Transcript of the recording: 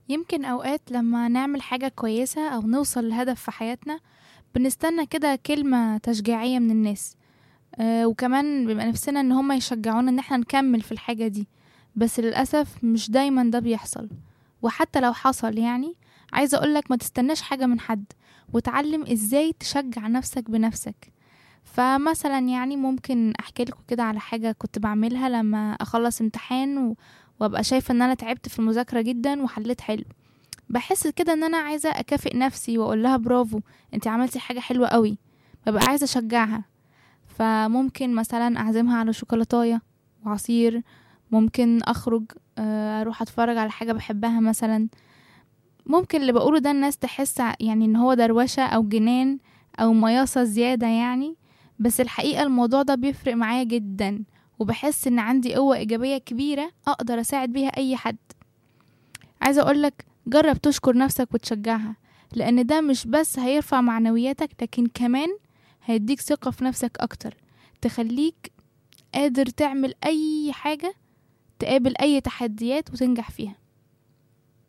يمكن أوقات لما نعمل حاجة كويسة أو نوصل لهدف في حياتنا بنستنى كده كلمة تشجيعية من الناس آه وكمان بيبقى نفسنا ان هما يشجعونا ان احنا نكمل في الحاجة دي بس للأسف مش دايما ده بيحصل وحتى لو حصل يعني عايزة أقولك ما تستناش حاجة من حد وتعلم ازاي تشجع نفسك بنفسك فمثلا يعني ممكن احكي لكم كده على حاجة كنت بعملها لما اخلص امتحان و... وابقى شايفة ان انا تعبت في المذاكرة جدا وحليت حلو بحس كده ان انا عايزة اكافئ نفسي واقول لها برافو انت عملتي حاجة حلوة قوي ببقى عايزة اشجعها فممكن مثلا اعزمها على شوكولاتاية وعصير ممكن اخرج آه، اروح اتفرج على حاجة بحبها مثلا ممكن اللي بقوله ده الناس تحس ع- يعني ان هو دروشة او جنان او مياصة زيادة يعني بس الحقيقة الموضوع ده بيفرق معايا جدا وبحس ان عندي قوة ايجابية كبيرة اقدر اساعد بيها اي حد عايزة اقولك جرب تشكر نفسك وتشجعها لان ده مش بس هيرفع معنوياتك لكن كمان هيديك ثقة في نفسك اكتر تخليك قادر تعمل اي حاجة تقابل اي تحديات وتنجح فيها